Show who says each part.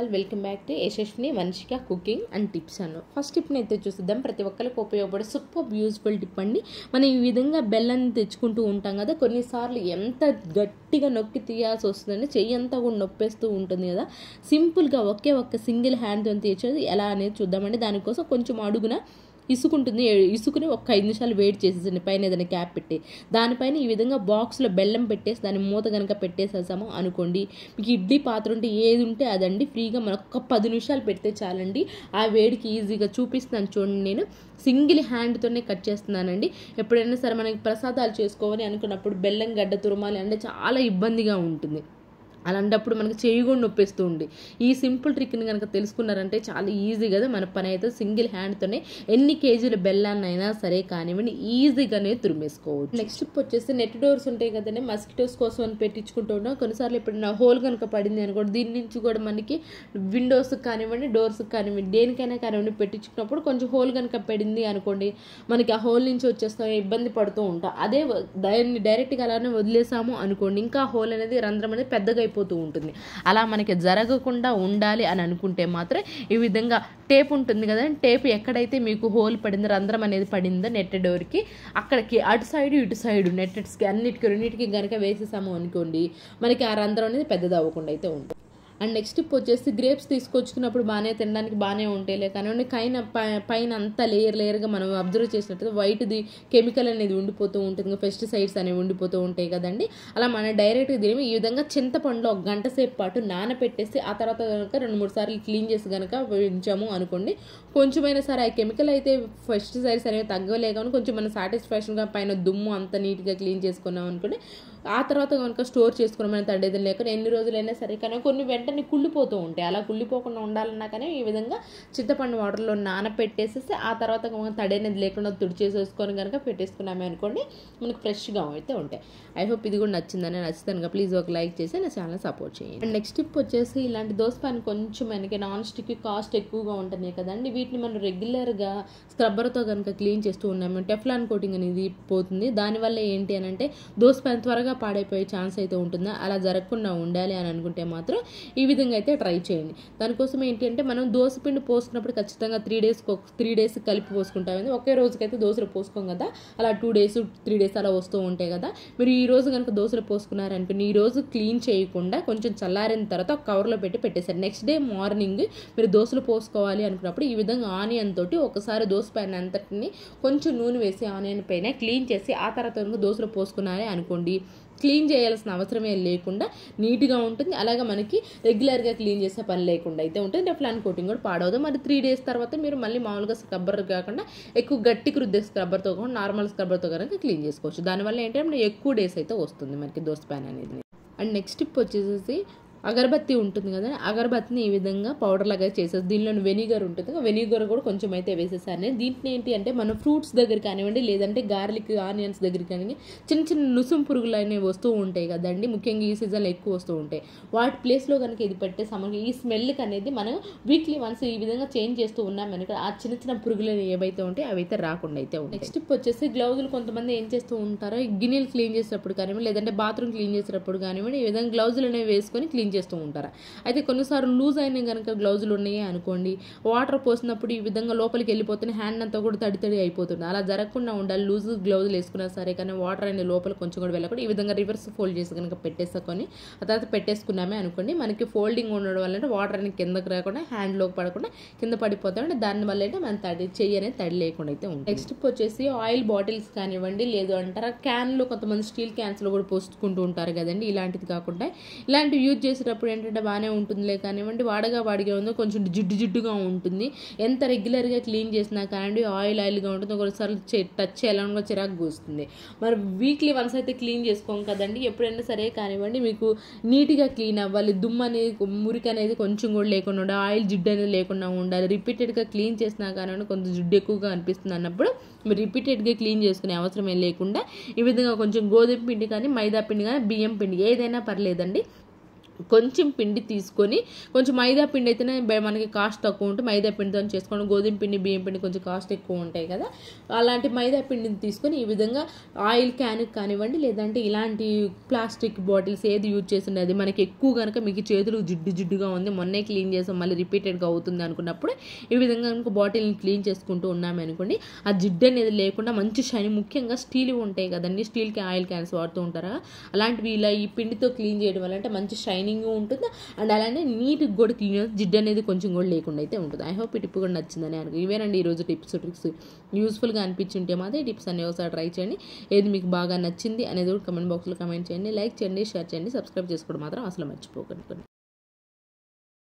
Speaker 1: all welcome back to Yashaswini Vamshika cooking and tips అను first టిప్ని అయితే చూసిద్దాం ప్రతి ఒక్కరికి ఉపయోగపడే సూపర్ యూస్ఫుల్ టిప్ అండి మనం ఈ విధంగా బెల్లాన్ని తెచ్చుకుంటూ ఉంటాం కదా కొన్నిసార్లు ఎంత గట్టిగా నొక్కి తీయాల్సి వస్తుందండి చెయ్యి అంతా కూడా నొప్పేస్తూ ఉంటుంది కదా సింపుల్గా ఒకే ఒక్క సింగిల్ హ్యాండ్తో తీర్చేది ఎలా అనేది చూద్దామండి దానికోసం కొంచెం అడుగున ఇసుకుంటుంది ఇసుకుని ఒక ఐదు నిమిషాలు వెయిట్ చేసేసండి పైన ఏదైనా క్యాప్ పెట్టి దానిపైన ఈ విధంగా బాక్స్లో బెల్లం పెట్టేసి దాని మూత కనుక పెట్టేసేసాము అనుకోండి మీకు ఇడ్లీ పాత్ర ఉంటే ఏది ఉంటే అదండి ఫ్రీగా మనం ఒక్క పది నిమిషాలు పెడితే చాలండి ఆ వేడికి ఈజీగా చూపిస్తున్నాను చూడండి నేను సింగిల్ హ్యాండ్తోనే కట్ చేస్తున్నానండి ఎప్పుడైనా సరే మనకి ప్రసాదాలు చేసుకోవాలి అనుకున్నప్పుడు బెల్లం గడ్డ తురమాలి అంటే చాలా ఇబ్బందిగా ఉంటుంది అలాంటప్పుడు మనకి చేయి కూడా నొప్పిస్తూ ఉంది ఈ సింపుల్ ట్రిక్ని కనుక తెలుసుకున్నారంటే చాలా ఈజీ కదా మన పని అయితే సింగిల్ హ్యాండ్తోనే ఎన్ని కేజీల బెల్లాన్ని అయినా సరే కానివ్వండి ఈజీగానే తురిమేసుకోవచ్చు నెక్స్ట్ టిప్ వచ్చేసి నెట్ డోర్స్ ఉంటాయి కదండి మస్కిటోస్ కోసం అని పెట్టించుకుంటూ ఉన్నాం కొన్నిసార్లు ఎప్పుడైనా హోల్ కనుక పడింది అనుకోండి దీని నుంచి కూడా మనకి విండోస్ కానివ్వండి డోర్స్ కానివ్వండి దేనికైనా కానివ్వండి పెట్టించుకున్నప్పుడు కొంచెం హోల్ కనుక పడింది అనుకోండి మనకి ఆ హోల్ నుంచి వచ్చేస్తాం ఇబ్బంది పడుతూ ఉంటాం అదే దాన్ని డైరెక్ట్గా అలానే వదిలేసాము అనుకోండి ఇంకా హోల్ అనేది రంధ్రం అనేది పెద్దగా అయిపోతూ ఉంటుంది అలా మనకి జరగకుండా ఉండాలి అని అనుకుంటే మాత్రం ఈ విధంగా టేప్ ఉంటుంది కదా టేప్ ఎక్కడైతే మీకు హోల్ పడిందో రంధ్రం అనేది పడిందో నెట్ డోర్కి అక్కడికి అటు సైడ్ ఇటు సైడ్ నెట్టెడ్స్కి అన్నిటికీ రెండింటికి కనుక వేసేసాము అనుకోండి మనకి ఆ రంధ్రం అనేది పెద్దది అవ్వకుండా అయితే ఉంటుంది అండ్ నెక్స్ట్ టిప్ వచ్చేసి గ్రేప్స్ తీసుకొచ్చుకున్నప్పుడు బాగానే తినడానికి బాగానే ఉంటాయి కానీ పైన పైన అంతా లేయర్ లేయర్గా మనం అబ్జర్వ్ చేసినట్టు వైట్ది కెమికల్ అనేది ఉండిపోతూ ఉంటుంది పెస్టిసైడ్స్ అనేవి ఉండిపోతూ ఉంటాయి కదండి అలా మనం డైరెక్ట్గా తిని ఈ విధంగా చింతపండులో ఒక గంట సేపు పాటు నానపెట్టేసి ఆ తర్వాత కనుక రెండు మూడు సార్లు క్లీన్ చేసి కనుక ఉంచాము అనుకోండి కొంచెమైనా సరే ఆ కెమికల్ అయితే పెస్టిసైడ్స్ అనేవి తగ్గలే కానీ కొంచెం మన సాటిస్ఫాక్షన్గా పైన దుమ్ము అంత నీట్గా క్లీన్ చేసుకున్నాం అనుకోండి ఆ తర్వాత కనుక స్టోర్ చేసుకున్నామని తడేది లేక ఎన్ని రోజులైనా సరే కానీ కొన్ని వెంటనే కుళ్ళిపోతూ ఉంటాయి అలా కుళ్ళిపోకుండా ఉండాలన్నా కానీ ఈ విధంగా చింతపండు వాటర్లో నానపెట్టేసేసి ఆ తర్వాత తడేనేది లేకుండా తుడిచేసేసుకొని కనుక పెట్టేసుకున్నామే అనుకోండి మనకు ఫ్రెష్గా అయితే ఉంటాయి ఐ హోప్ ఇది కూడా నచ్చిందని నచ్చుతాను ప్లీజ్ ఒక లైక్ చేసి నా ఛానల్ సపోర్ట్ చేయండి అండ్ నెక్స్ట్ టిప్ వచ్చేసి ఇలాంటి దోశ పాన్ కొంచెం మనకి నాన్ స్టిక్ కాస్ట్ ఎక్కువగా ఉంటుంది కదండి వీటిని మనం రెగ్యులర్గా స్క్రబ్బర్తో కనుక క్లీన్ చేస్తూ ఉన్నాము టెఫ్లాన్ కోటింగ్ అనేది పోతుంది దానివల్ల ఏంటి అని అంటే దోశ పాన్ త్వరగా పాడైపోయే ఛాన్స్ అయితే ఉంటుంది అలా జరగకుండా ఉండాలి అని అనుకుంటే మాత్రం ఈ విధంగా అయితే ట్రై చేయండి దానికోసం ఏంటి అంటే మనం దోశ పిండి పోసుకున్నప్పుడు ఖచ్చితంగా త్రీ డేస్ త్రీ డేస్ కలిపి పోసుకుంటాం ఒకే రోజుకైతే దోశలు పోసుకోం కదా అలా టూ డేస్ త్రీ డేస్ అలా వస్తూ ఉంటాయి కదా మీరు ఈ రోజు కనుక దోశలు పోసుకున్నారనుకోండి ఈ రోజు క్లీన్ చేయకుండా కొంచెం చల్లారిన తర్వాత ఒక కవర్లో పెట్టి పెట్టేశారు నెక్స్ట్ డే మార్నింగ్ మీరు దోశలు పోసుకోవాలి అనుకున్నప్పుడు ఈ విధంగా ఆనియన్ తోటి ఒకసారి దోశ పైన అంతటిని కొంచెం నూనె వేసి ఆనియన్ పైన క్లీన్ చేసి ఆ తర్వాత కనుక దోశలు పోసుకున్నారే అనుకోండి క్లీన్ చేయాల్సిన అవసరమే లేకుండా నీట్గా ఉంటుంది అలాగే మనకి రెగ్యులర్గా క్లీన్ చేసే పని లేకుండా అయితే ఉంటుంది డెఫ్లాన్ కోటింగ్ కూడా పాడవదు మరి త్రీ డేస్ తర్వాత మీరు మళ్ళీ మామూలుగా స్క్రబ్బర్ కాకుండా ఎక్కువ గట్టికి రుద్దే స్క్రబ్బర్తో కాకుండా నార్మల్ స్క్రబ్బర్తో కనుక క్లీన్ చేసుకోవచ్చు దానివల్ల ఏంటంటే ఎక్కువ డేస్ అయితే వస్తుంది మనకి దోశ ప్యాన్ అనేది అండ్ నెక్స్ట్ టిప్ వచ్చేసేసి అగరబత్తి ఉంటుంది కదా అగరబత్తిని ఈ విధంగా పౌడర్ లాగా చేసేది దీనిలో వెనిగర్ ఉంటుంది వెనిగర్ కూడా కొంచెం అయితే వేసేసాను దీంట్లో ఏంటి అంటే మనం ఫ్రూట్స్ దగ్గర కానివ్వండి లేదంటే గార్లిక్ ఆనియన్స్ దగ్గర కానివ్వండి చిన్న చిన్న నుసుం పురుగులు అనేవి వస్తూ ఉంటాయి కదండి ముఖ్యంగా ఈ సీజన్లో ఎక్కువ వస్తూ ఉంటాయి వాటి ప్లేస్లో కనుక ఇది పెట్టే సమయం ఈ స్మెల్కి అనేది మనం వీక్లీ వన్స్ ఈ విధంగా చేంజ్ చేస్తూ ఉన్నాం కనుక ఆ చిన్న చిన్న పురుగులు ఏవైతే ఉంటాయి అవి అయితే రాకుండా అయితే ఉంటాయి నెక్స్ట్ వచ్చేసి గ్లౌజులు కొంతమంది ఏం చేస్తూ ఉంటారో గిన్నెలు క్లీన్ చేసేటప్పుడు కానివ్వండి లేదంటే బాత్రూమ్ క్లీన్ చేసేటప్పుడు కానివ్వండి ఈ విధంగా గ్లౌజులు అనేవి వేసుకొని క్లీన్ చేస్తూ ఉంటారు అయితే కొన్నిసార్లు లూజ్ అయిన కనుక గ్లౌజులు ఉన్నాయి అనుకోండి వాటర్ పోసినప్పుడు ఈ విధంగా లోపలికి వెళ్ళిపోతున్న హ్యాండ్ అంతా కూడా తడి తడి అయిపోతుంది అలా జరగకుండా ఉండాలి లూజ్ గ్లౌజులు వేసుకున్నా సరే కానీ వాటర్ అనేది లోపల కొంచెం కూడా వెళ్ళకుండా ఈ విధంగా రివర్స్ ఫోల్డ్ చేసి కనుక పెట్టేసుకొని ఆ తర్వాత పెట్టేసుకున్నామే అనుకోండి మనకి ఫోల్డింగ్ ఉండడం వల్ల అంటే వాటర్ అనేది కిందకి రాకుండా హ్యాండ్లోకి పడకుండా కింద పడిపోతాం దానివల్ల అయితే మన తడి చెయ్యి అనేది తడి లేకుండా అయితే ఉంటుంది నెక్స్ట్ వచ్చేసి ఆయిల్ బాటిల్స్ కానివ్వండి లేదు అంటారా క్యాన్లో కొంతమంది స్టీల్ క్యాన్స్లో కూడా పోసుకుంటూ ఉంటారు కదండి ఇలాంటిది కాకుండా ఇలాంటివి యూజ్ చేసేటప్పుడు ఏంటంటే బాగానే ఉంటుందిలే కానివ్వండి వాడగా వాడిగా ఉందో కొంచెం జిడ్డు జిడ్డుగా ఉంటుంది ఎంత రెగ్యులర్గా క్లీన్ చేసినా కానివ్వండి ఆయిల్ ఆయిల్గా ఉంటుంది ఒకసారి టచ్ చేయాలని కూడా చిరాకు కూస్తుంది మరి వీక్లీ వన్స్ అయితే క్లీన్ చేసుకోం కదండి ఎప్పుడైనా సరే కానివ్వండి మీకు నీట్గా క్లీన్ అవ్వాలి దుమ్ము అనేది మురికి అనేది కొంచెం కూడా లేకుండా ఉండాలి ఆయిల్ జిడ్డు అనేది లేకుండా ఉండాలి రిపీటెడ్గా క్లీన్ చేసినా కానివ్వండి కొంచెం జిడ్డు ఎక్కువగా అనిపిస్తుంది అన్నప్పుడు మీరు రిపీటెడ్గా క్లీన్ చేసుకునే అవసరం ఏం లేకుండా ఈ విధంగా కొంచెం గోధుమ పిండి కానీ మైదా పిండి కానీ బియ్యం పిండి ఏదైనా పర్లేదండి కొంచెం పిండి తీసుకొని కొంచెం మైదా పిండి అయితేనే బె- మనకి కాస్ట్ తక్కువ ఉంటుంది మైదా పిండితో చేసుకోండి గోధుమ పిండి బియ్యం పిండి కొంచెం కాస్ట్ ఎక్కువ ఉంటాయి కదా అలాంటి మైదా పిండిని తీసుకొని ఈ విధంగా ఆయిల్ క్యాన్ కానివ్వండి లేదంటే ఇలాంటి ప్లాస్టిక్ బాటిల్స్ ఏది యూజ్ చేసిండే అది మనకి ఎక్కువ కనుక మీకు చేతులు జిడ్డు జిడ్డుగా ఉంది మొన్నే క్లీన్ చేసాం మళ్ళీ రిపీటెడ్గా అవుతుంది అనుకున్నప్పుడు ఈ విధంగా కనుక బాటిల్ని క్లీన్ చేసుకుంటూ ఉన్నాము అనుకోండి ఆ జిడ్డు అనేది లేకుండా మంచి షైనింగ్ ముఖ్యంగా స్టీల్ ఉంటాయి కదండి స్టీల్కి ఆయిల్ క్యాన్స్ వాడుతూ ఉంటారా అలాంటివి ఇలా ఈ పిండితో క్లీన్ చేయడం వల్ల అంటే మంచి షైనింగ్ ఉంటుంది అండ్ అలానే నీట్గా కూడా క్లీన్ అవుతుంది జిడ్డు అనేది కొంచెం కూడా లేకుండా అయితే ఉంటుంది ఐ హోప్ ఈ టిప్ కూడా నచ్చిందని అనుకో ఇవేనండి ఈరోజు టిప్స్ ట్రిక్స్ యూస్ఫుల్గా అనిపించుంటే మాత్రం ఈ టిప్స్ అన్ని ఒకసారి ట్రై చేయండి ఏది మీకు బాగా నచ్చింది అనేది కూడా కమెంట్ బాక్స్లో కమెంట్ చేయండి లైక్ చేయండి షేర్ చేయండి సబ్స్క్రైబ్ చేసుకోవడం మాత్రం అసలు మర్చిపోకండి